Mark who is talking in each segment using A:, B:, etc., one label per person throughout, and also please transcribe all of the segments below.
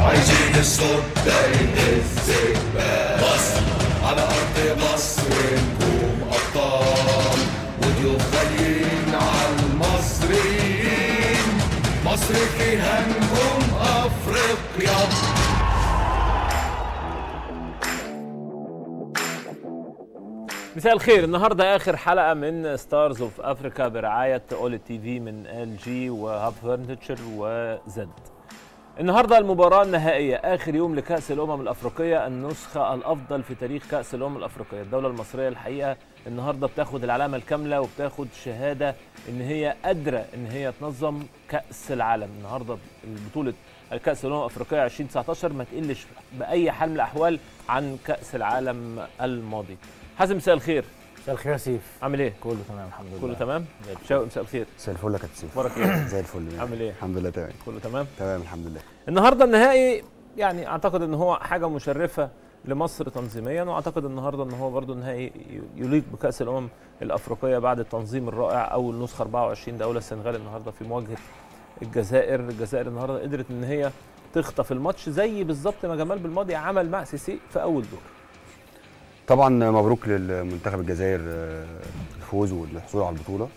A: عايشين الصوت ده يهز البال مصر على أرض مصر نجوم أبطال وضيوف غاليين على المصريين مصر فيها نجوم أفريقيا
B: مساء الخير النهارده اخر حلقه من ستارز اوف افريكا برعايه اول تي في من ال جي وهاب فرنتشر وزد النهارده المباراه النهائيه اخر يوم لكاس الامم الافريقيه النسخه الافضل في تاريخ كاس الامم الافريقيه الدوله المصريه الحقيقه النهارده بتاخد العلامه الكامله وبتاخد شهاده ان هي قادره ان هي تنظم كاس العالم النهارده بطوله الكاس الامم الافريقيه 2019 ما تقلش باي حال من الاحوال عن كاس العالم الماضي حازم مساء الخير
C: مساء الخير يا سيف
B: عامل ايه
C: كله تمام الحمد لله
B: كله تمام شوقي مساء الخير
D: مساء الفل يا كابتن سيف
B: اخبارك ايه
D: زي الفل
B: عامل ايه
D: الحمد لله تمام
B: كله تمام
D: تمام الحمد لله
B: النهارده النهائي يعني اعتقد ان هو حاجه مشرفه لمصر تنظيميا واعتقد النهارده ان هو برضو النهائي يليق بكاس الامم الافريقيه بعد التنظيم الرائع اول نسخه 24 دوله السنغال النهارده في مواجهه الجزائر الجزائر النهارده قدرت ان هي تخطف الماتش زي بالظبط ما جمال بالماضي عمل مع سيسي في اول دور
D: طبعا مبروك للمنتخب الجزائر آه، الفوز والحصول على البطوله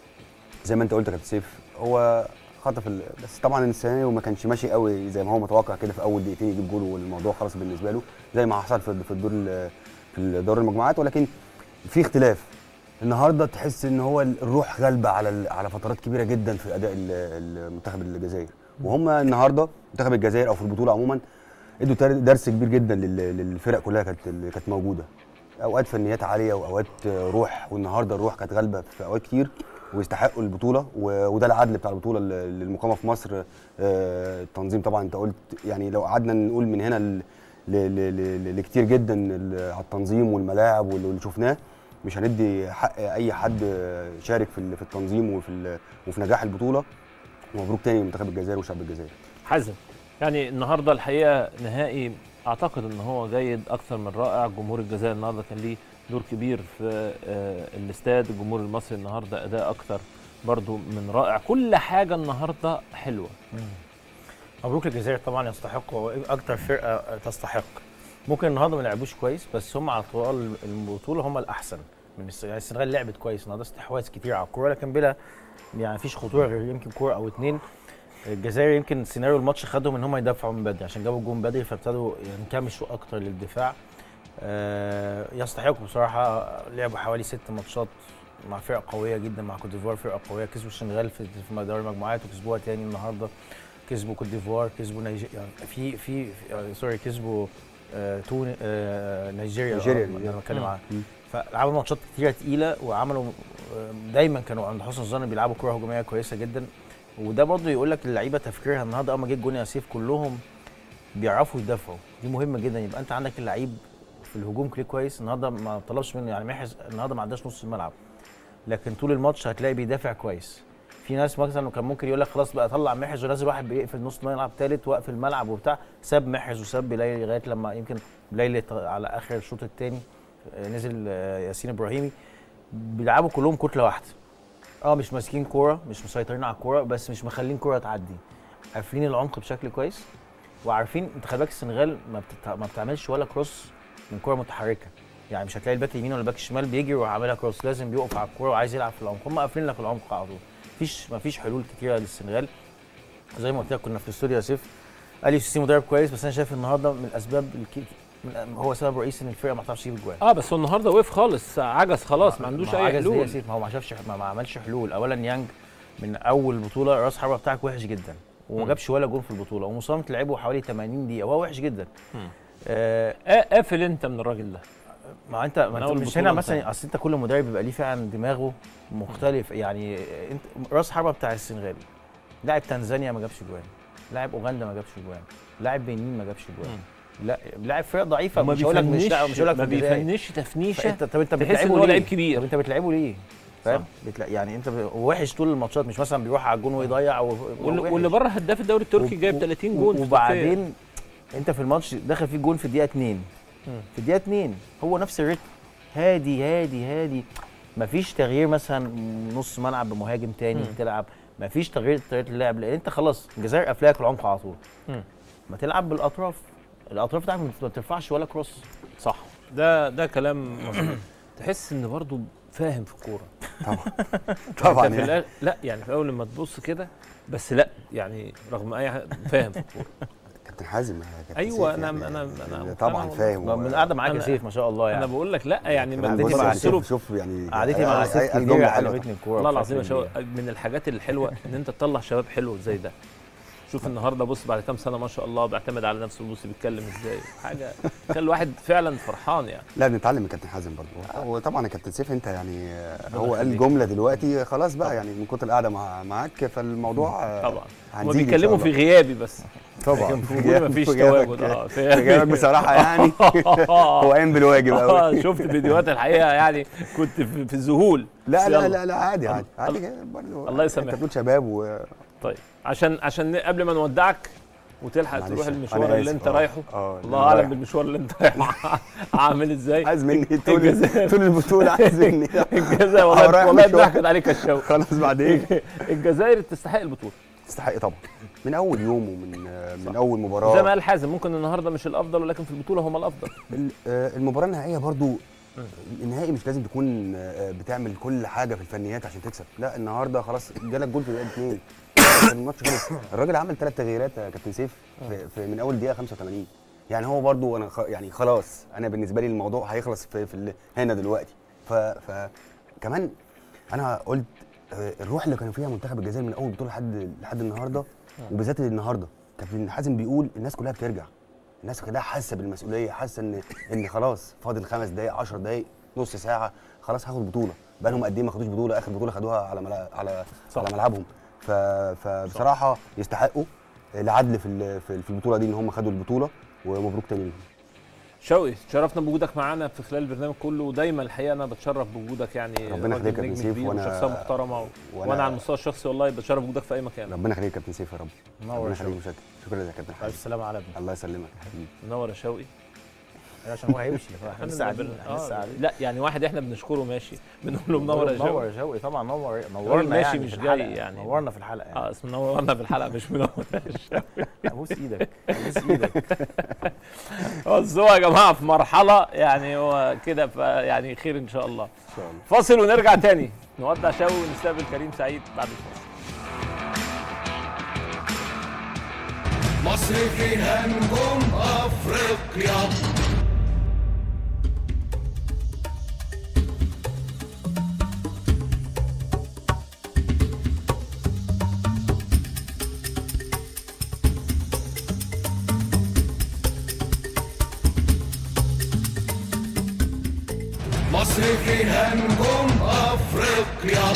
D: زي ما انت قلت يا كابتن سيف هو خطف ال... بس طبعا السيناريو ما كانش ماشي قوي زي ما هو متوقع كده في اول دقيقتين يجيب جول والموضوع خلاص بالنسبه له زي ما حصل في في الدور ال- في دور المجموعات ولكن في اختلاف النهارده تحس ان هو الروح غالبه على ال- على فترات كبيره جدا في اداء ال- المنتخب الجزائر وهم النهارده منتخب الجزائر او في البطوله عموما ادوا تر- درس كبير جدا لل- للفرق كلها كانت اللي كانت موجوده اوقات فنيات عاليه واوقات روح والنهارده الروح كانت غالبه في اوقات كتير ويستحقوا البطوله و- وده العدل بتاع البطوله اللي اللي المقامه في مصر آه، التنظيم طبعا انت قلت يعني لو قعدنا نقول من هنا ل- ل- ل- ل- لكتير جدا ال- على التنظيم والملاعب واللي واللي شفناه مش هندي حق اي حد شارك في ال- في التنظيم وفي ال- وفي نجاح البطوله ومبروك تاني لمنتخب الجزائر وشعب الجزائر
B: حازم يعني النهارده الحقيقه نهائي اعتقد ان هو جيد اكثر من رائع جمهور الجزائر النهارده كان ليه دور كبير في آه، الاستاد الجمهور المصري النهارده اداء اكثر برضو من رائع كل حاجه النهارده حلوه
C: مبروك للجزائر طبعا يستحقوا اكتر فرقه تستحق ممكن النهارده ما لعبوش كويس بس هم على طوال البطوله هم الاحسن من الس- يعني السنغال لعبت كويس النهارده استحواذ كتير على الكوره لكن بلا يعني مفيش خطوره غير يمكن كوره او اتنين الجزائر يمكن سيناريو الماتش خدهم ان هم يدافعوا من بدري عشان جابوا جون بدري فابتدوا ينكمشوا اكتر للدفاع آه، يستحقوا بصراحه لعبوا حوالي ست ماتشات مع فرق قويه جدا مع كوت ديفوار فرقه قويه كسبوا السنغال في في دوري المجموعات وكسبوها تاني النهارده كسبوا كوت ديفوار كسبوا نيجيريا يعني في في في- آه، سوري كسبوا آه، تون آه، نيجيريا
D: نيجيريا.
C: آه، اللي انا بتكلم
B: مم.
C: عنها فلعبوا ماتشات كتيره تقيله وعملوا آه، دايما كانوا عند حسن الظن بيلعبوا كره هجوميه كويسه جدا وده برضه يقول لك اللعيبه تفكيرها النهارده اول ما جه الجون يا سيف كلهم بيعرفوا يدافعوا دي مهمه جدا يبقى انت عندك اللعيب في الهجوم كليه كويس النهارده ما طلبش منه يعني محرز النهارده ما عداش نص الملعب لكن طول الماتش هتلاقي بيدافع كويس في ناس مثلا كان ممكن يقول لك خلاص بقى طلع محرز ونازل واحد بيقفل نص الملعب ثالث واقف الملعب وبتاع ساب محرز وساب بلايلي لغايه لما يمكن بلايلي ط- على اخر الشوط الثاني نزل آه، ياسين ابراهيمي بيلعبوا كلهم كتله واحده اه مش ماسكين كوره مش مسيطرين على الكوره بس مش مخلين كوره تعدي قافلين العمق بشكل كويس وعارفين انت خلي بالك السنغال ما, بتت... ما بتعملش ولا كروس من كوره متحركه يعني مش هتلاقي الباك اليمين ولا الباك الشمال بيجري ويروح عاملها كروس لازم بيقف على الكوره وعايز يلعب في العمق هم قافلين لك العمق على طول مفيش مفيش حلول كتيره للسنغال زي ما قلت لك كنا في الاستوديو يا سيف اليو سيسي مدرب كويس بس انا شايف النهارده من الاسباب الكي... من هو سبب رئيسي ان الفرقه ما تعرفش تجيب اجوان
B: اه بس هو النهارده وقف خالص عجز خلاص ما عندوش
C: ما هو
B: اي
C: عجز ليه يا
B: حلول
C: سيف ما هو ما شافش ما, ما عملش حلول اولا يانج من اول بطوله راس حربه بتاعك وحش جدا وما
B: مم.
C: جابش ولا جون في البطوله ومصمم تلعبه حوالي 80 دقيقه وهو وحش جدا
B: مم.
C: آه
B: آه، قافل انت من الراجل ده
C: ما انت ما
B: أول
C: انت مش
B: بطولة
C: هنا
B: انت-
C: مثلا اصل انت كل مدرب بيبقى ليه فعلا دماغه مختلف يعني انت راس حربه بتاع السنغال لاعب تنزانيا ما جابش جوان لاعب اوغندا ما جابش جوان لاعب بنين ما جابش جوان لا لاعب فرق ضعيفه
B: وما
C: مش هقول لك مش
B: بيفنش
C: لا مش هقول لك
B: ما
C: في البداية.
B: بيفنش تفنيشه
C: فانت طب انت
B: تحس
C: بتلعبه
B: ان هو
C: ليه؟
B: لعيب
C: طب
B: كبير
C: انت بتلعبه ليه؟ فاهم؟ بتلا... يعني انت ب... وحش طول الماتشات مش مثلا بيروح على الجون ويضيع و...
B: واللي
C: وحش.
B: واللي بره هداف الدوري التركي
C: و-
B: جايب
C: و-
B: 30 جون في
C: وبعدين انت في الماتش دخل فيك جون في الدقيقه 2
B: مم.
C: في الدقيقه 2 هو نفس الريتم هادي هادي هادي مفيش تغيير مثلا نص ملعب بمهاجم تاني
B: مم.
C: تلعب مفيش تغيير طريقه اللعب لان انت خلاص الجزائر قافلاك العمق على طول
B: مم.
C: ما تلعب بالاطراف الاطراف بتاعك ما بترفعش ولا كروس
B: صح ده ده كلام مظبوط تحس ان برضه فاهم في الكوره
D: طبعا
B: أنت في
D: يعني
B: الآخر- لا يعني في اول لما تبص كده بس لا يعني رغم اي حاجة فاهم في الكوره
D: كابتن حازم يا كابتن
B: أيوة،
D: سيف
B: أنا-
D: يعني
B: أنا- أنا
D: طبعا
B: مقتنع
D: فاهم
C: من قاعده معاك يا
B: أنا-
C: سيف ما شاء الله
B: انا
C: يعني
B: بقول لك لا يعني ما
C: قعدتي
B: تيجي
C: مع
B: تبص له
D: شوف شوف يعني
C: قعدتي مع
D: أي-
C: سيف
D: أي
C: كتير
D: جملة حلوة
C: عجبتني الكوره
B: والله العظيم يا
C: بشكل
B: شباب
C: كبير.
B: من الحاجات الحلوه ان انت تطلع شباب حلو زي ده شوف النهارده بص بعد كام سنه ما شاء الله بيعتمد على نفسه بص بيتكلم ازاي حاجه خلي الواحد فعلا فرحان يعني
D: لا بنتعلم من كابتن حازم برضه وطبعا يا كابتن سيف انت يعني هو قال
B: يخليك.
D: جمله دلوقتي خلاص بقى يعني من كتر القعده مع معاك فالموضوع آه،
B: طبعا هما
D: هنزيد إن شاء
B: بيتكلموا
D: الله.
B: في غيابي بس
D: طبعا
B: لكن في وجودي مفيش
D: في غيابك-
B: تواجد اه
D: في غيابك
B: في
D: بصراحه يعني هو قايم بالواجب قوي
B: آه، شفت فيديوهات الحقيقه يعني كنت في, في الذهول
D: لا
B: بس
D: لا
B: يلا.
D: لا لا عادي عادي
B: الله-
D: عادي برضه
B: الله يسامحك.
D: انت بتقول شباب و
B: طيب عشان عشان قبل ما نودعك وتلحق
D: معلش،
B: تروح
D: أنا
B: المشوار اللي
D: آسف.
B: انت
D: آه.
B: رايحه
D: اه
B: الله اعلم بالمشوار اللي انت رايحه عامل ازاي
D: عايز مني طول
B: الجزائر.
D: طول البطوله عايز مني
B: الجزائر
D: أنا
B: والله
D: رايح
B: والله
D: مشوار.
B: ضحكت عليك الشوق
D: خلاص بعدين
B: الجزائر تستحق البطوله
D: تستحق طبعا من اول يوم ومن من اول مباراه
B: زي ما قال حازم ممكن النهارده مش الافضل ولكن في البطوله هم الافضل
D: ال- آه، المباراه النهائيه برضو النهائي مش لازم تكون آه، بتعمل كل حاجه في الفنيات عشان تكسب لا النهارده خلاص جالك جول في دقيقه اثنين الماتش خلص الراجل عمل ثلاث تغييرات يا كابتن سيف في, في من اول دقيقه 85 يعني هو برضو انا خ... يعني خلاص انا بالنسبه لي الموضوع هيخلص في, في ال... هنا دلوقتي ف... ف كمان انا قلت آه، الروح اللي كانوا فيها منتخب الجزائر من اول بطوله لحد لحد النهارده وبالذات النهارده كابتن حازم بيقول الناس كلها بترجع الناس كلها حاسه بالمسؤوليه حاسه ان ان خلاص فاضل خمس دقائق 10 دقائق نص ساعه خلاص هاخد بطوله بقى لهم قد ايه ما خدوش بطوله اخر بطوله خدوها على ملا... على
B: صح.
D: على ملعبهم ف... فبصراحه يستحقوا العدل في ال- في في البطوله دي ان هم خدوا البطوله ومبروك تاني ليهم
B: شوقي تشرفنا بوجودك معانا في خلال البرنامج كله ودايما الحقيقه انا بتشرف بوجودك يعني
D: ربنا
B: راجل
D: يخليك يا
B: نجم
D: ابن سيف،
B: كبير
D: وأنا-
B: وشخصيه محترمه و...
D: وأنا-
B: وانا على المستوى الشخصي والله بتشرف بوجودك في اي مكان
D: ربنا يخليك يا كابتن سيف يا رب
C: منور
D: ربنا
C: يا
D: يخليك
C: شوقي.
D: مشاكل شكرا يا كابتن
C: الف
D: حازم
C: سلامه على ابنك
D: الله يسلمك حبيبي
B: منور يا شوقي
C: عشان هو هيمشي احنا لسه
B: إحنا
C: قاعدين
B: بن-
C: احنا لسه
B: آه،
C: قاعدين
B: لا يعني واحد احنا بنشكره ماشي بنقول له منور يا
C: منور
B: شوقي
C: يا شوقي طبعا نور
B: راجل
C: نورنا
B: ماشي
C: يعني
B: مش
C: في
B: جاي
C: الحلقة.
B: يعني.
C: نورنا في الحلقه يعني
B: اه اسم منورنا في الحلقه مش منور يا شوقي
C: ابوس ايدك ابوس ايدك
B: بس هو يا جماعه في مرحله يعني هو كده ف- يعني خير ان شاء الله
D: ان شاء الله
B: فاصل ونرجع تاني نودع شوقي ونستقبل كريم سعيد بعد الفاصل
A: مصر فيها نجوم افريقيا مصر فيها نجوم افريقيا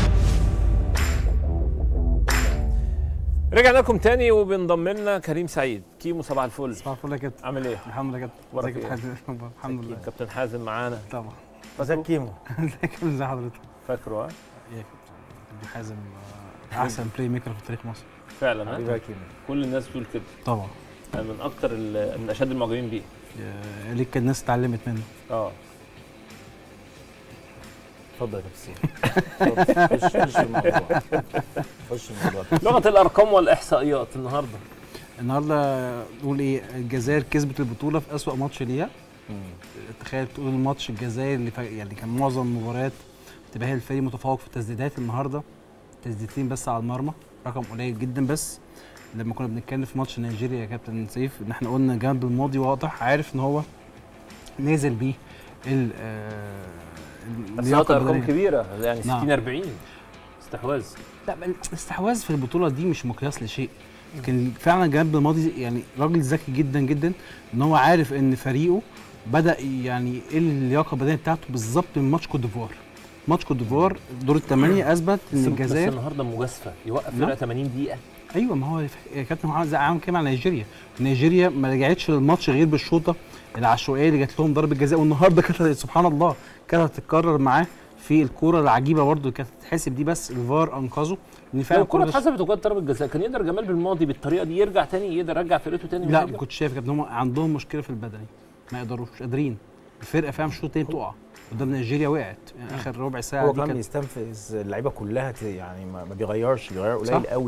B: رجعنا لكم تاني وبينضم لنا كريم سعيد كيمو صباح الفل
E: صباح الفل يا كابتن
B: عامل ايه؟
E: الحمد لله يا
B: أخبارك
E: كابتن ازيك
B: إيه؟
E: يا حازم الحمد لله
B: كابتن حازم معانا
E: طبعا
C: ازيك كيمو
E: ازيك يا كابتن ازي حضرتك
B: فاكره ها؟
E: إيه يا كابتن كابتن حازم آه، احسن بلاي ميكر في تاريخ مصر
B: فعلا
C: حبيبي
B: ها؟
C: يا كيمو
B: كل الناس بتقول كده
E: طبعا
B: أنا من اكتر ال- من اشد المعجبين بيه
E: آه، ليك كان الناس اتعلمت منه
B: اه
C: اتفضل يا كابتن سيف خش خش في الموضوع خش في الموضوع
B: لغه الارقام والاحصائيات النهارده
E: النهارده نقول ايه الجزائر كسبت البطوله في اسوأ ماتش ليها تخيل تقول الماتش الجزائر اللي فا... يعني كان معظم المباريات تبقى هي الفريق متفوق في التسديدات النهارده تسديدتين بس على المرمى رقم قليل جدا بس لما كنا بنتكلم في ماتش نيجيريا يا كابتن سيف ان احنا قلنا جنب الماضي واضح عارف ان هو نازل بيه ال آه،
B: بس
E: اللياقة
B: ارقام
E: البدنية.
B: كبيره يعني
E: نعم.
B: 60 40 استحواذ
E: لا بل الاستحواذ في البطوله دي مش مقياس لشيء لكن فعلا جنب الماضي يعني راجل ذكي جدا جدا ان هو عارف ان فريقه بدا يعني ايه اللياقه البدنيه بتاعته بالظبط من ماتش كوت ديفوار ماتش كوت ديفوار دور الثمانيه اثبت ان
B: بس
E: الجزائر
B: النهارده مجازفه يوقف
E: نعم.
B: فرقه 80 دقيقه
E: ايوه ما هو يا كابتن محمد زي عامل كده مع نيجيريا نيجيريا ما رجعتش للماتش غير بالشوطه العشوائيه اللي جات لهم ضربه جزاء والنهارده كانت سبحان الله كانت هتتكرر معاه في الكوره العجيبه برضو كانت تتحسب دي بس الفار انقذه ان فعلا
B: لو الكره
E: الكرة
B: اتحسبت وكانت ضربه جزاء كان يقدر جمال بالماضي بالطريقه دي يرجع تاني يقدر يرجع فرقته تاني
E: لا
B: ويرجع.
E: ما كنتش شايف يا كابتن هم عندهم مشكله في البدني ما يقدروش مش قادرين الفرقه فاهم الشوط التاني بتقع قدام نيجيريا وقعت يعني اخر ربع ساعه
C: هو
E: دي
C: كمان
E: كانت
C: بيستنفذ اللعيبه كلها ت- يعني ما ما بيغيرش بيغير
E: صح.
C: قليل قوي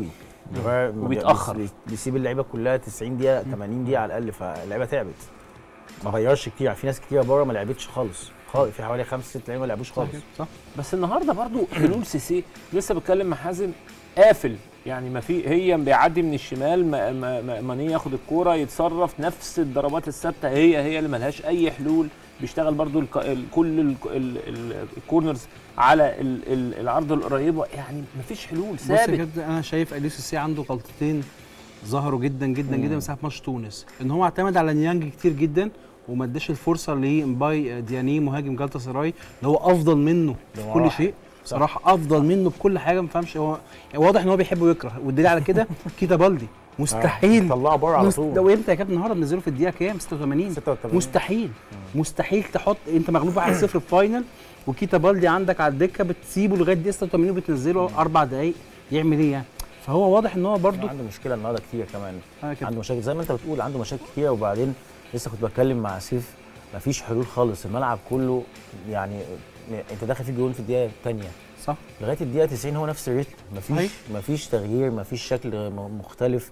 C: بيغير-
B: وبيتأخر.
C: بيس- بيسيب اللعيبه كلها 90 دقيقه 80 دقيقه على الاقل فاللعيبه تعبت ما غيرش كتير في ناس كتير بره ما لعبتش خالص خالص في حوالي خمس ست لعيبه ما لعبوش خالص
E: صح
B: بس النهارده برضو حلول سيسي لسه بتكلم مع حازم قافل يعني ما في هي بيعدي من الشمال ما- ما- ما- ماني ياخد الكوره يتصرف نفس الضربات الثابته هي هي اللي ملهاش اي حلول بيشتغل برضو الك... ال... كل ال... ال... ال... الكورنرز على ال... ال... العرض القريبه يعني ما فيش حلول
E: بص يا
B: ثابت
E: كابتن انا شايف اليس السي عنده غلطتين ظهروا جدا جدا جدا من ساعه ماتش تونس ان هو اعتمد على نيانج كتير جدا وما اداش الفرصه لمباي دياني مهاجم جالتا سراي اللي هو افضل منه في
C: ده
E: كل
C: مراحل.
E: شيء بصراحه افضل منه بكل حاجه ما فهمش هو واضح ان هو بيحب ويكره والدليل على كده كيتا بالدي مستحيل
C: طلعه بره على
E: مست-
C: طول
E: ده وامتى يا كابتن النهارده منزله في الدقيقه كام 86
C: 86
E: مستحيل مستحيل تحط انت مغلوب 1-0 في فاينل وكيتا بالدي عندك على الدكه بتسيبه لغايه دقيقه 86 وبتنزله اربع دقائق يعمل ايه يعني فهو واضح ان هو برده
C: عنده مشكله النهارده كتير كمان
E: آه كده.
C: عنده مشاكل زي ما انت بتقول عنده مشاكل كتير وبعدين لسه كنت بتكلم مع سيف مفيش حلول خالص الملعب كله يعني انت داخل فيه جون في الدقيقه الثانيه
E: صح
C: لغايه الدقيقه 90 هو نفس الريتم مفيش
E: صحيح.
C: مفيش تغيير مفيش شكل م- مختلف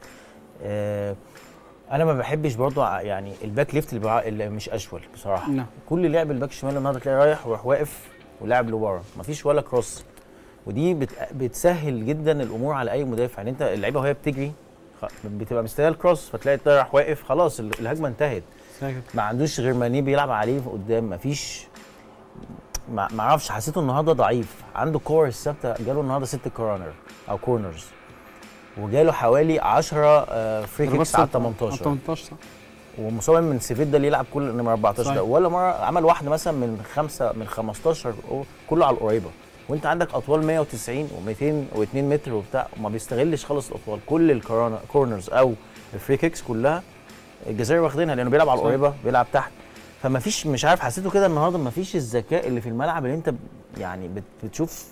C: آه انا ما بحبش برضو ع- يعني الباك ليفت اللي, بع- اللي مش اشول بصراحه
E: نعم
C: كل لعب الباك الشمال النهارده تلاقيه رايح وراح واقف ولاعب لورا مفيش ولا كروس ودي بت... بتسهل جدا الامور على اي مدافع يعني انت اللعيبه وهي بتجري خ- بتبقى مستنيه الكروس فتلاقي الطاير راح واقف خلاص ال- الهجمه انتهت
E: صح كده.
C: ما عندوش غير ماني بيلعب عليه قدام مفيش ما ما اعرفش حسيته النهارده ضعيف عنده كور الثابته جاله النهارده ست كورنر او كورنرز وجاله حوالي 10 فري كيكس على 18
E: 18 صح
C: ومصمم من سيفيد ده اللي يلعب كل نمره 14
E: صحيح.
C: ده ولا مره عمل واحده مثلا من خمسه من 15 أو كله على القريبه وانت عندك اطوال 190 و200 و2 متر وبتاع وما بيستغلش خالص الاطوال كل الكورنرز او الفري كيكس كلها الجزائر واخدينها لانه بيلعب على
E: صحيح.
C: القريبه بيلعب تحت فما فيش مش عارف حسيته كده النهارده ما فيش الذكاء اللي في الملعب اللي انت ب- يعني بت- بتشوف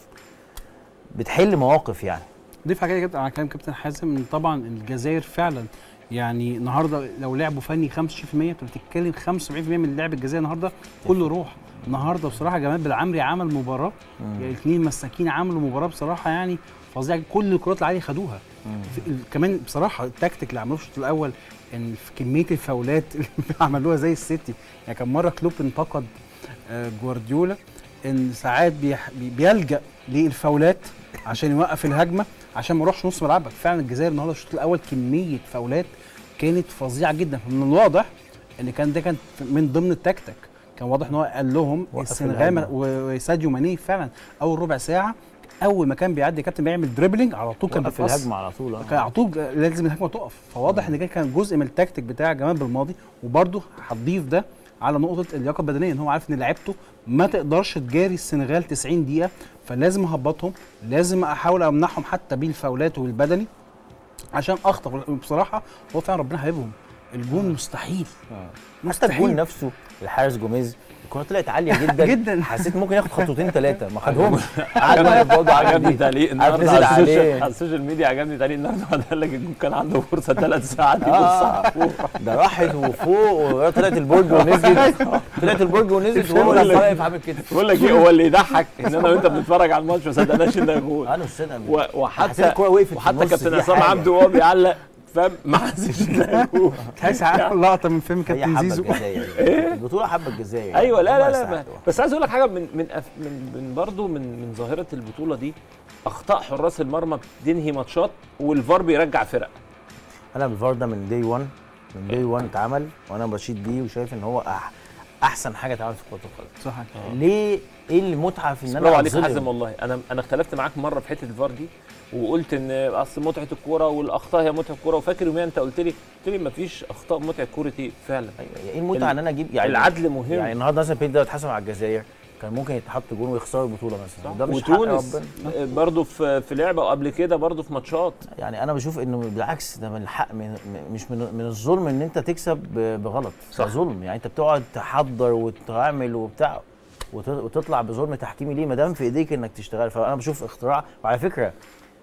C: بتحل مواقف يعني
E: ضيف حاجه يا كابتن على كلام كابتن حازم ان طبعا الجزائر فعلا يعني النهارده لو لعبوا فني 25% انت بتتكلم 75% من لعب الجزائر النهارده كله روح النهارده بصراحه جمال بالعمري عمل مباراه يعني الاثنين مساكين عملوا مباراه بصراحه يعني فظيعه كل الكرات اللي عليه خدوها في ال- كمان بصراحه التكتيك اللي عملوه في الشوط الاول ان في كميه الفاولات اللي عملوها زي السيتي يعني كان مره كلوب انتقد آه، جوارديولا ان ساعات بيح- بي- بيلجا للفاولات عشان يوقف الهجمه عشان ما يروحش نص ملعبك فعلا الجزائر النهارده الشوط الاول كميه فاولات كانت فظيعه جدا فمن الواضح ان كان ده كان من ضمن التكتيك كان واضح ان هو قال لهم
C: وقف
E: السنغال
C: الهجمة.
E: و- وساديو ماني فعلا اول ربع ساعه اول ما كان بيعدي كابتن بيعمل دريبلينج على طول كان
C: وقف
E: بيتقص.
C: الهجمه على طول آه.
E: كان على طول لازم الهجمه تقف فواضح ان ده كان جزء من التكتيك بتاع جمال بالماضي وبرده هتضيف ده على نقطه اللياقه البدنيه ان هو عارف ان لعيبته ما تقدرش تجاري السنغال 90 دقيقه فلازم اهبطهم لازم احاول امنعهم حتى بالفاولات والبدني عشان اخطف بصراحه هو فعلا ربنا حبيبهم الجون مستحيل
C: حتى الجول نفسه الحارس جوميز الكره طلعت عاليه جدا
E: جدا.
C: حسيت ممكن ياخد خطوتين ثلاثه ما خدهمش قعد واقف برضه
B: عجبني
C: عجبني
B: تعليق
C: عارف
B: النهارده
C: نزل
B: على السوشيال
C: عليه.
B: على السوشيال ميديا عجبني تعليق النهارده واحد قال لك الجون كان عنده فرصه ثلاث ساعات يبص
C: آه. ده راحت وفوق وطلعت البرج ونزلت طلعت البرج ونزلت وهو
B: بقول لك-
C: واقف عامل كده
B: بقول لك ايه هو اللي يضحك ان انا وانت بنتفرج على الماتش ما صدقناش ان ده جول
C: انا استنى
B: و-
C: حسيت
B: وحتى
C: الكوره وقفت في
B: وحتى
C: النص،
B: كابتن
C: دي
B: عصام
C: حاجة.
B: عبده وهو بيعلق فاهم ما حسش ان ده جول
E: تحس لقطه من فيلم
C: هي
E: كابتن
C: حبه
E: زيزو
C: الجزائر البطوله حبه الجزائر
B: ايوه لا لا
C: هم
B: لا
C: يستحقوا.
B: ما- بس عايز اقول لك حاجه من من أف- من, من برضه من من ظاهره البطوله دي اخطاء حراس المرمى بتنهي ماتشات والفار بيرجع فرق
C: انا بالفار ده من دي 1 من دي 1 اتعمل وانا بشيد بيه وشايف ان هو أح احسن حاجه اتعملت في كره القدم
E: صح كده.
C: ليه ايه المتعه في ان
B: برافو
C: انا
B: عليك يا
C: أتظلم؟
B: حازم والله انا انا اختلفت معاك مره في حته الفار دي وقلت ان اصل متعه الكوره والاخطاء هي متعه الكوره وفاكر يوميا انت قلت لي قلت لي ما فيش اخطاء متعه كوره ايه فعلا
C: ايه المتعه ان انا اجيب يعني
B: العدل مهم
C: يعني النهارده مثلا بيت ده اتحسب على الجزائر كان ممكن يتحط جون ويخسروا البطوله مثلا وده مش حق
B: وتونس
C: ربنا
B: برضه في في لعبه وقبل كده برضه في ماتشات
C: يعني انا بشوف انه بالعكس ده من الحق من من- مش من, من الظلم ان انت تكسب ب- بغلط
B: صح.
C: ده ظلم يعني انت بتقعد تحضر وتعمل وبتاع وت- وتطلع بظلم تحكيمي ليه ما دام في ايديك انك تشتغل فانا بشوف اختراع وعلى فكره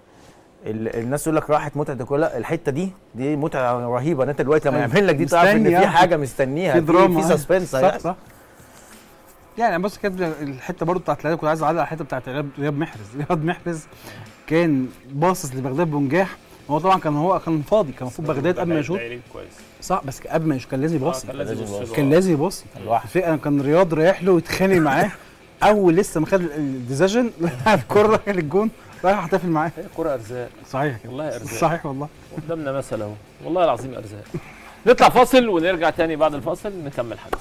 C: ال- الناس يقول لك راحت متعه الكوره لا الحته دي دي متعه رهيبه ان انت دلوقتي لما
E: أيوة.
C: يعمل لك دي تعرف ان
E: مستني،
C: في
E: آه.
C: حاجه مستنيها
E: في دراما
C: في سسبنس
E: صح صح يعني بص كده الحته برضو بتاعت العيال كنت عايز اعلق على الحته بتاعت رياض رياض محرز رياض محرز كان باصص لبغداد بنجاح هو طبعا كان هو كان فاضي كان المفروض بغداد قبل ما يشوط
B: لعيب كويس
E: صح بس قبل ما يشوط كان لازم
B: آه،
E: يباصي
B: كان لازم
C: لازم
B: يبص له.
E: كان لازم يباصي
C: لوحده
E: الفكره كان رياض رايح له ويتخانق معاه اول لسه ما خد الديسيجن الكره راح للجون رايح احتفل معاه
B: هي كرة ارزاق
E: صحيح كده
B: والله ارزاق
E: صحيح والله
B: قدامنا مثل اهو والله العظيم ارزاق نطلع فاصل ونرجع تاني بعد الفاصل نكمل حديث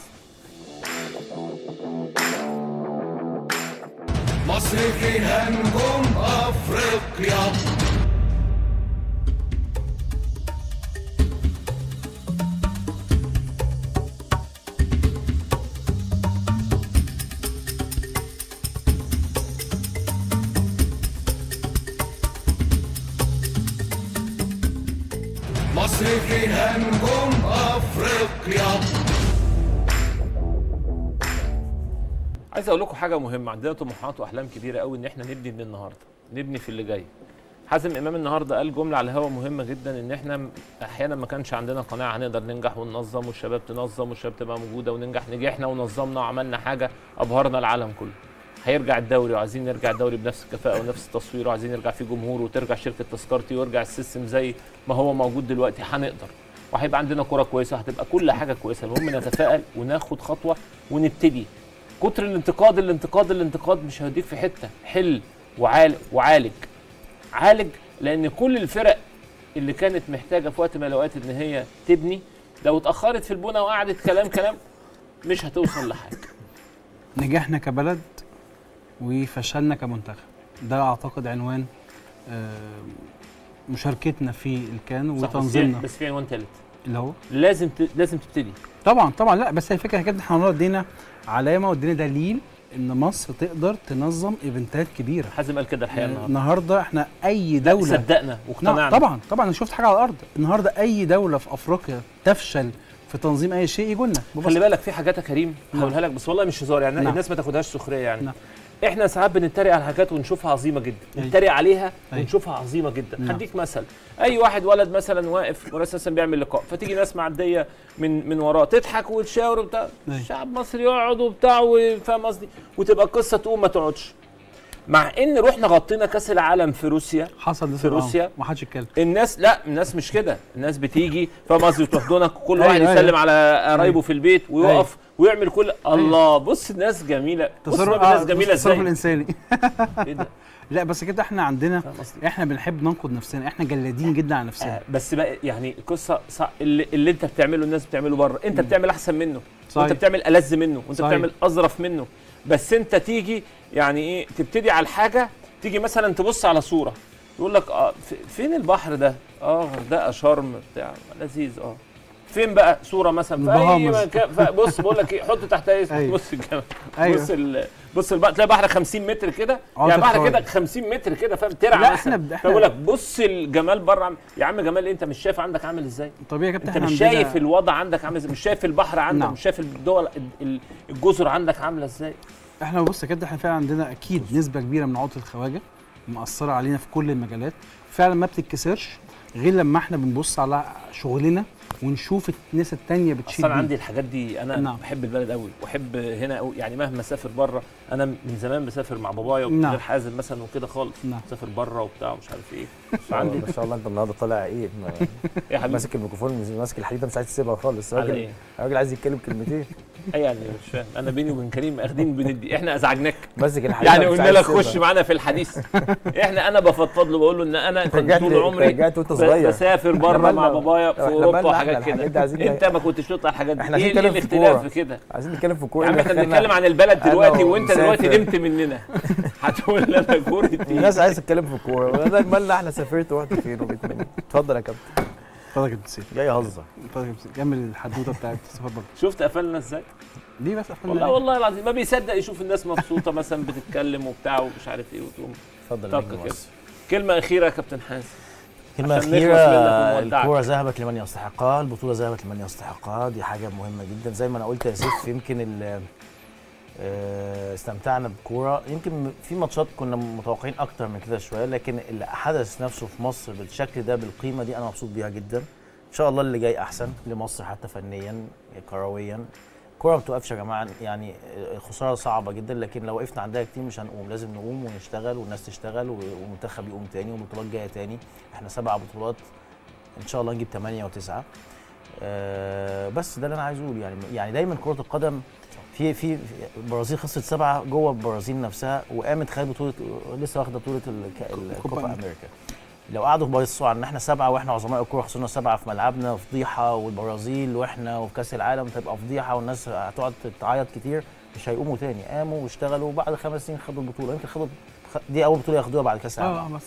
A: مصر فيها نجوم افريقيا مصر فيها نجوم افريقيا
B: عايز اقول لكم حاجه مهمه عندنا طموحات واحلام كبيره قوي ان احنا نبني من النهارده نبني في اللي جاي حازم امام النهارده قال جمله على الهوا مهمه جدا ان احنا م- احيانا ما كانش عندنا قناعه هنقدر ننجح وننظم والشباب تنظم والشباب تبقى موجوده وننجح نجحنا ونظمنا وعملنا حاجه ابهرنا العالم كله هيرجع الدوري وعايزين نرجع الدوري بنفس الكفاءه ونفس التصوير وعايزين نرجع فيه جمهور وترجع شركه تذكرتي ويرجع السيستم زي ما هو موجود دلوقتي هنقدر وهيبقى عندنا كره كويسه هتبقى كل حاجه كويسه المهم نتفائل وناخد خطوه ونبتدي كتر الانتقاد الانتقاد الانتقاد مش هيوديك في حته حل وعالج وعالج عالج لان كل الفرق اللي كانت محتاجه في وقت من الاوقات ان هي تبني لو اتاخرت في البنى وقعدت كلام كلام مش هتوصل لحاجه
E: نجحنا كبلد وفشلنا كمنتخب ده اعتقد عنوان آه، مشاركتنا في الكان
B: صح، بس
E: وتنظيمنا
B: في- بس في عنوان تالت
E: اللي هو
B: لازم ت... لازم تبتدي
E: طبعا طبعا لا بس هي الفكره كده احنا النهارده ادينا علامه وادينا دليل ان مصر تقدر تنظم ايفنتات كبيره
B: حازم قال كده الحقيقه النهارده
E: النهارده احنا اي دوله
B: صدقنا
E: نعم
B: واقتنعنا
E: طبعا طبعا انا شفت حاجه على الارض النهارده اي دوله في افريقيا تفشل في تنظيم اي شيء يجوا لنا
B: خلي بالك في حاجات يا كريم
E: نعم.
B: هقولها لك بس والله مش هزار يعني
E: نعم.
B: الناس ما تاخدهاش سخريه يعني
E: نعم.
B: احنا ساعات بنتريق على حاجات ونشوفها عظيمه جدا
E: أي.
B: نتريق عليها
E: أي.
B: ونشوفها عظيمه جدا
E: نعم.
B: هديك مثل اي واحد ولد مثلا واقف وراسا بيعمل لقاء فتيجي ناس معديه من من وراه تضحك وتشاور وبتاع
E: أي.
B: الشعب المصري يقعد وبتاع وفاهم قصدي وتبقى القصه تقوم ما تقعدش مع ان رحنا غطينا كاس العالم في روسيا
E: حصل ده
B: في روسيا.
E: ما حدش يتكلم
B: الناس لا الناس مش كده الناس بتيجي فاهم قصدي تحضنك كل
E: أيوة،
B: واحد
E: أيوة.
B: يسلم على قرايبه في البيت ويقف ويعمل كل الله بص الناس جميله بص
E: تصرف
B: الناس
E: آه،
B: جميله
E: التصرف
B: ازاي
E: الانساني
B: ايه ده
E: لا بس كده احنا عندنا
B: فاهم قصدي
E: احنا بنحب ننقد نفسنا احنا جلادين جدا على نفسنا
B: آه، بس بقى يعني القصه صح اللي, اللي انت بتعمله الناس بتعمله بره انت بتعمل احسن منه
E: صحيح.
B: وانت بتعمل ألذ منه وانت
E: صحيح.
B: بتعمل اظرف منه بس انت تيجي يعني ايه تبتدي على الحاجه تيجي مثلا تبص على صوره يقول لك اه في- فين البحر ده اه غردقه شرم بتاع لذيذ اه فين بقى صوره مثلا في اي
E: البهامز.
B: مكان ف- بص بقول لك ايه حط تحت اي
E: أيوة.
B: بص الجمال
E: أيوة.
B: بص ال... بص البحر تلاقي بحر 50 متر كده
E: آه،
B: يعني بحر
E: تتفرج.
B: كده 50 متر كده فاهم ترعى
E: لا،
B: مثلا
E: إحنا- إحنا-
B: فبقول لك بص الجمال بره عم... يا عم جمال إيه؟ انت مش شايف عندك عامل ازاي
E: طبيعي يا كابتن
B: انت
E: احنا
B: مش
E: عندنا-
B: شايف الوضع عندك عامل ازاي مش شايف البحر عندك
E: نعم.
B: مش شايف الدول ال- الجزر عندك عامله ازاي
E: احنا بص يا كابتن احنا فعلا عندنا اكيد نسبه كبيره من عقده الخواجه مأثره علينا في كل المجالات فعلا ما بتتكسرش غير لما احنا بنبص على شغلنا ونشوف الناس التانية بتشيل
B: اصلا
E: بيه.
B: عندي الحاجات دي انا
E: نعم.
B: بحب البلد قوي واحب هنا قوي يعني مهما اسافر بره انا من زمان بسافر مع بابايا
E: نعم.
B: وغير حازم مثلا وكده خالص
E: نعم.
B: بسافر بره وبتاع ومش عارف ايه
C: عندي ما شاء الله انت النهارده طالع ايه ما-
B: ايه يا حبيبي
C: ماسك الميكروفون ماسك الحديده مش عايز تسيبها خالص
B: على
C: راجل
B: ايه
C: راجل عايز يتكلم كلمتين
B: ايه يعني مش فاهم انا بيني وبين كريم اخدين بندي احنا ازعجناك
C: ماسك الحديده
B: يعني
C: مش
B: قلنا
C: عايز
B: لك
C: تسيبها.
B: خش معانا في الحديث احنا انا بفضفض له بقول له ان انا كنت
C: رجعت
B: طول عمري
C: رجعت وانت
B: ب-
C: صغير
B: بسافر بره
C: مالنا-
B: مع بابايا في
C: احنا
B: اوروبا
C: مالنا
B: وحاجات
C: احنا الحاجات دي
B: كده
C: عايزين
B: انت ما كنتش تطلع الحاجات دي
C: احنا عايزين
B: ايه إيه
C: نتكلم في
B: الاختلاف
C: كورة.
B: في كده
C: عايزين نتكلم في
B: يا
C: كوره
B: عم احنا
C: دخلنا-
B: بنتكلم عن البلد
C: أنا
B: دلوقتي وانت دلوقتي
C: ومسافر.
B: نمت مننا هتقول لي انا كورة ايه
C: الناس عايزه تتكلم في الكوره ولا مالنا احنا سافرت ورحت فين وجيت منين اتفضل يا كابتن
E: اتفضل يا كابتن سيف
C: جاي اهزر
E: اتفضل يا كابتن سيف كمل الحدوته بتاعت السفر بره
B: شفت قفلنا ازاي
E: ليه بس قفلنا
B: والله
E: ليه؟
B: والله العظيم ما بيصدق يشوف الناس مبسوطه مثلا بتتكلم وبتاع ومش عارف ايه وتقوم
C: اتفضل
B: طاقة
C: يا نجم
B: كده.
C: مصر.
B: كلمه اخيره يا كابتن حازم
C: كلمة
B: عشان
C: أخيرة
B: نخلص منك ونودعك.
C: الكورة ذهبت لمن يستحقها، البطولة ذهبت لمن يستحقها، دي حاجة مهمة جدا زي ما أنا قلت يا سيف يمكن ال- آه، استمتعنا بكورة يمكن في ماتشات كنا متوقعين أكتر من كده شوية لكن اللي حدث نفسه في مصر بالشكل ده بالقيمة دي أنا مبسوط بيها جدا. إن شاء الله اللي جاي أحسن لمصر حتى فنيا كرويا الكوره ما بتوقفش يا جماعه يعني الخساره صعبه جدا لكن لو وقفنا عندها كتير مش هنقوم لازم نقوم ونشتغل والناس تشتغل والمنتخب يقوم تاني والبطولات جايه تاني احنا سبع بطولات ان شاء الله نجيب ثمانيه وتسعه آه بس ده اللي انا عايز اقوله يعني يعني دايما كره القدم في في في- البرازيل خسرت سبعه جوه البرازيل نفسها وقامت خدت بطوله لسه واخده بطوله الك- الكوبا
E: أمريكا.
C: امريكا لو قعدوا بيبصوا على ان احنا سبعه واحنا عظماء الكوره خسرنا سبعه في ملعبنا فضيحه والبرازيل واحنا وفي كاس العالم تبقى فضيحه والناس هتقعد تعيط كتير مش هيقوموا تاني قاموا واشتغلوا وبعد خمس سنين خدوا البطوله يمكن خدوا خ- دي اول بطوله ياخدوها بعد كاس العالم
E: اه بس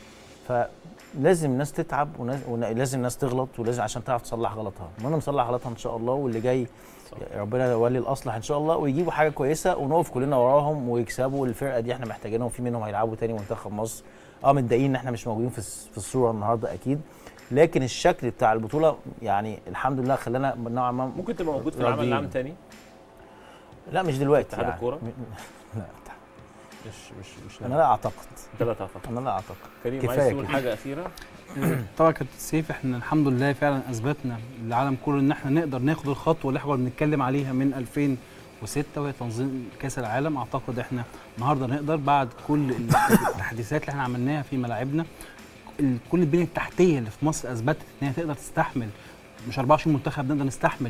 C: فلازم الناس تتعب وناس- ولازم الناس تغلط ولازم عشان تعرف تصلح غلطها وانا مصلح غلطها ان شاء الله واللي جاي ربنا يولي الاصلح ان شاء الله ويجيبوا حاجه كويسه ونقف كلنا وراهم ويكسبوا الفرقه دي احنا محتاجينهم في منهم هيلعبوا تاني منتخب مصر اه متضايقين ان احنا مش موجودين في الس- في الصوره النهارده اكيد لكن الشكل بتاع البطوله يعني الحمد لله خلانا نوعا ما
B: ممكن تبقى موجود في العمل
C: راضيين.
B: العام تاني
C: لا مش دلوقتي
B: اتحاد
C: يعني.
B: الكورة؟
C: م- لا
B: مش مش مش
C: انا لا اعتقد
B: انت لا تعتقد
C: انا لا اعتقد
B: كريم
C: كفاية
B: عايز تقول
C: كده.
B: حاجه اخيره
E: طبعا كابتن سيف احنا الحمد لله فعلا اثبتنا للعالم كله ان احنا نقدر ناخد الخطوه اللي احنا بنتكلم عليها من 2006 وهي تنظيم كاس العالم اعتقد احنا النهارده نقدر بعد كل التحديثات اللي احنا عملناها في ملاعبنا ال- كل البنيه التحتيه اللي في مصر اثبتت ان هي تقدر تستحمل مش 24 منتخب نقدر نستحمل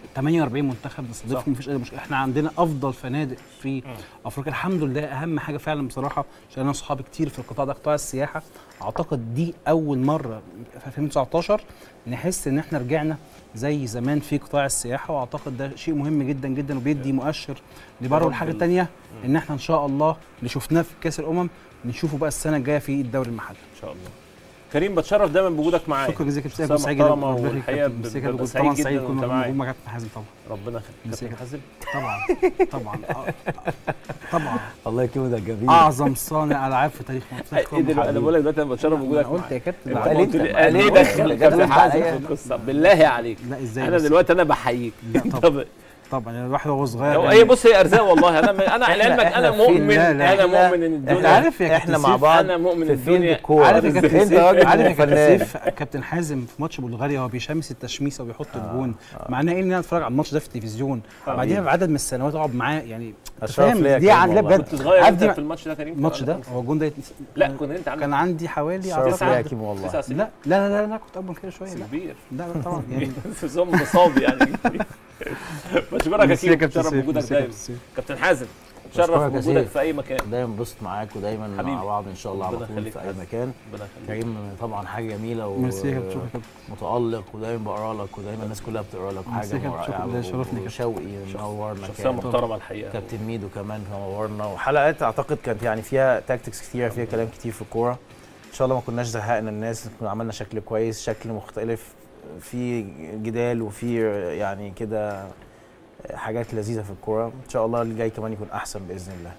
E: 48 منتخب نستضيفهم مفيش اي مشكله احنا عندنا افضل فنادق في افريقيا الحمد لله اهم حاجه فعلا بصراحه عشان انا صحابي كتير في القطاع ده قطاع السياحه اعتقد دي اول مره في 2019 نحس ان احنا رجعنا زي زمان في قطاع السياحه واعتقد ده شيء مهم جدا جدا وبيدي مؤشر لبره
B: رب
E: والحاجه
B: ال-
E: الثانيه ان احنا ان شاء الله اللي شفناه في كاس الامم نشوفه بقى السنه الجايه في الدوري المحلي
B: ان شاء الله كريم بتشرف دايما بوجودك معايا
E: شكرا جزيلا كابتن سيف
B: شخصية
E: سعيد جدا
B: محترمة
E: ربنا يخليك
B: والحقيقة
E: كابتن ميرسي
B: ببقى
E: كابتن.
B: سعيد
E: طبعا
B: جداً
E: سعيد كل
B: وأنت
E: ما
B: معايا.
E: موجود مع كابتن حازم طبعا
B: ربنا يخليك
E: ميرسي
B: كابتن حازم
E: طبعا طبعا آه، طبعا
C: الله يكرمه ده جميل
E: اعظم صانع العاب في تاريخ مصر
B: ايه دلوقتي انا بقول لك دلوقتي انا بتشرف
E: انا
B: بوجودك
E: قلت
B: معايا
E: يا كابتن
B: انت
E: لا،
C: قال
B: قلت
C: انت
B: لي
C: قال
B: قال ايه
C: انت.
B: دخل
C: قال
B: كابتن
C: انت.
B: حازم
C: ايوه.
B: في القصه بالله عليك
E: لا ازاي
B: انا
E: بس؟
B: دلوقتي انا بحييك
E: لا طبعا
B: طب
E: طبعا يعني الواحد وهو صغير
B: هو
E: يعني-
B: هي بص هي ارزاق والله انا انا على
C: احنا-
B: علمك انا
C: احنا في-
B: مؤمن
E: لا، لا،
B: انا
C: احنا-
B: مؤمن ان
C: احنا
B: الدنيا
E: عارف يا كابتن
C: احنا مع
E: سيف،
C: بعض
B: انا مؤمن
C: في
B: الدنيا
C: فيلد الكوره
E: عارف يا كابتن
C: انت
E: سيف
C: راجل
E: عارف يا
C: فنان.
E: كابتن سيف كابتن حازم في ماتش بلغاريا هو بيشمس التشميسه وبيحط الجون معناه ايه ان انا اتفرج على الماتش ده في التلفزيون بعدين بعدد من السنوات اقعد معاه يعني أنت
C: الشرف
E: فاهم
C: ليا يا
E: دي
C: كريم
E: عن لا
C: والله.
E: بجد
B: كنت صغير
E: عارف
B: انت
E: دي-
B: في الماتش ده كريم
E: الماتش ده هو الجون ده
B: لا كنت انت عندك
E: كان عندي حوالي
C: الشرف
E: أعتقد-
C: ليا يا كريم والله
B: تسع سنين
E: لا لا لا لا لا كنت اكبر من كده شويه لا
B: كبير
E: لا لا طبعا يعني
B: في زوم مصاب يعني بشكرك يا
E: ميرسي يا
B: كريم
E: كابتن
B: بتشرف
E: سيف،
B: بوجودك
E: ميرسي يا
B: دايما
E: كابتن سيف.
B: كابتن حازم
C: بشكرك
B: تشرف
C: يا
B: بوجودك
C: سيف.
B: في اي مكان
C: دايما بنبسط معاك ودايما
B: حبيبي.
C: مع بعض ان شاء الله على
B: ربنا
C: طول
B: يخليك
C: في اي
B: حازم.
C: مكان
B: ربنا يخليك
C: كريم طبعا حاجه جميله
E: ميرسي يا كابتن، شكرا يا كابتن.
C: ومتالق ودايما بقرا لك ودايما الناس كلها بتقرا لك
E: ميرسي
C: حاجه
E: يا كابتن، شكرا، ده شرفني يا كابتن.
C: وشوقي منورنا
B: شخصيه
C: كان.
B: محترمه الحقيقه
C: كابتن ميدو كمان نورنا وحلقات اعتقد كانت يعني فيها تاكتكس كتير فيها كلام كتير في الكوره ان شاء الله ما كناش زهقنا الناس كنا عملنا شكل كويس شكل مختلف في جدال وفي يعني كده حاجات لذيذه في الكوره ان شاء الله اللي جاي كمان يكون احسن باذن الله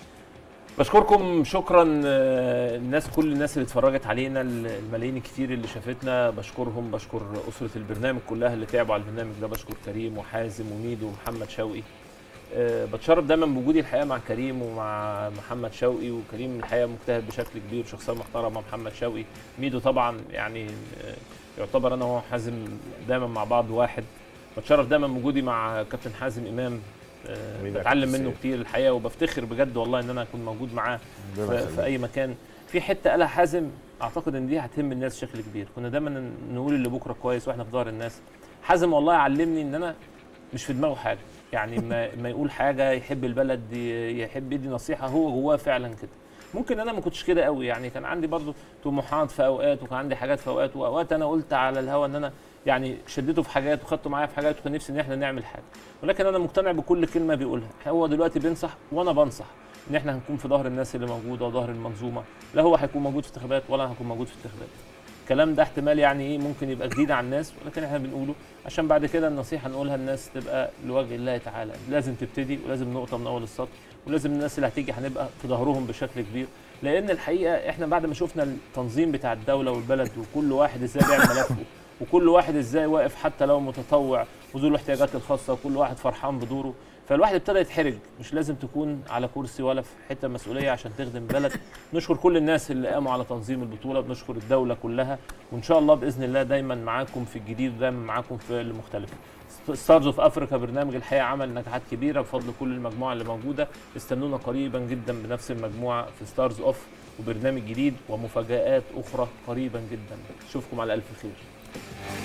B: بشكركم شكرا آه، الناس كل الناس اللي اتفرجت علينا الملايين الكتير اللي شافتنا بشكرهم بشكر اسره البرنامج كلها اللي تعبوا على البرنامج ده بشكر كريم وحازم وميدو ومحمد شوقي آه، بتشرف دايما بوجودي الحقيقه مع كريم ومع محمد شوقي وكريم الحقيقه مجتهد بشكل كبير شخصيه محترمه محمد شوقي ميدو طبعا يعني آه، يعتبر انا وهو حازم دايما مع بعض واحد بتشرف دايما بوجودي مع كابتن حازم امام آه،
C: حبيبي يا
B: بتعلم
C: كابتن
B: منه
C: سيف.
B: كتير الحقيقه وبفتخر بجد والله ان انا اكون موجود معاه في, في اي مكان في حته قالها حازم اعتقد ان دي هتهم الناس بشكل كبير كنا دايما نقول اللي بكره كويس واحنا في ظهر الناس حازم والله علمني ان انا مش في دماغه حاجه يعني ما, ما يقول حاجه يحب البلد ي- يحب يدي نصيحه هو جواه فعلا كده ممكن انا ما كنتش كده قوي يعني كان عندي برضو طموحات في اوقات وكان عندي حاجات في اوقات واوقات انا قلت على الهوا ان انا يعني شدته في حاجات وخدته معايا في حاجات وكان نفسي ان احنا نعمل حاجه ولكن انا مقتنع بكل كلمه بيقولها هو دلوقتي بينصح وانا بنصح ان احنا هنكون في ظهر الناس اللي موجوده وظهر المنظومه لا هو هيكون موجود في انتخابات ولا أنا هكون موجود في انتخابات الكلام ده احتمال يعني ايه ممكن يبقى جديد على الناس ولكن احنا بنقوله عشان بعد كده النصيحه نقولها الناس تبقى لوجه الله تعالى لازم تبتدي ولازم نقطه من اول السطر ولازم الناس اللي هتيجي هنبقى في ظهرهم بشكل كبير لان الحقيقه احنا بعد ما شفنا التنظيم بتاع الدوله والبلد وكل واحد ازاي بيعمل ملفه وكل واحد ازاي واقف حتى لو متطوع وذو الاحتياجات الخاصه وكل واحد فرحان بدوره فالواحد ابتدى يتحرج مش لازم تكون على كرسي ولا في حته مسؤوليه عشان تخدم بلد نشكر كل الناس اللي قاموا على تنظيم البطوله بنشكر الدوله كلها وان شاء الله باذن الله دايما معاكم في الجديد ودايما معاكم في المختلف ستارز اوف افريكا برنامج الحقيقه عمل نجاحات كبيره بفضل كل المجموعه اللي موجوده استنونا قريبا جدا بنفس المجموعه في ستارز اوف وبرنامج جديد ومفاجآت اخرى قريبا جدا اشوفكم على الف خير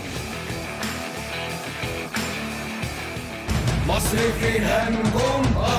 A: مصر فيها نجوم